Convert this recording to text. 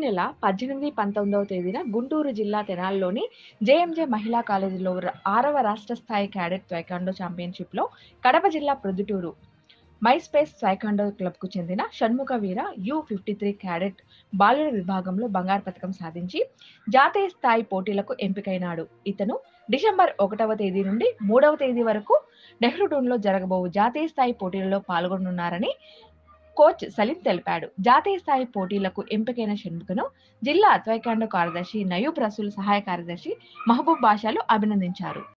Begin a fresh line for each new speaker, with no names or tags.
నెల పద్దెనిమిది పంతొమ్మిదవ తేదీన గుంటూరు జిల్లా తెనాలిలోని జేఎంజే మహిళా కాలేజీలో ర- ఆరవ రాష్ట్ర స్థాయి క్యాడెట్ త్వైకాండో ఛాంపియన్షిప్లో కడప జిల్లా ప్రొద్దుటూరు మైస్పేస్ త్వైకాండో క్లబ్కు చెందిన Shanmukha Veera U fifty three cadet బాలుర విభాగంలో బంగారు పథకం సాధించి జాతీయ స్థాయి పోటీలకు ఎంపికైనాడు ఇతను డిసెంబర్ ఒకటవ తేదీ నుండి మూడవ తేదీ వరకు నెహ్రూడూన్లో జరగబోవు జాతీయ స్థాయి పోటీలలో పాల్గొనున్నారని కోచ్ సలీం తెలిపాడు జాతీయ స్థాయి పోటీలకు ఎంపికైన షణ్ముఖను జిల్లా త్వైకాండో కార్యదర్శి నయూబ్ రసూల్ సహాయ కార్యదర్శి మహబూబ్ బాషాలు అభినందించారు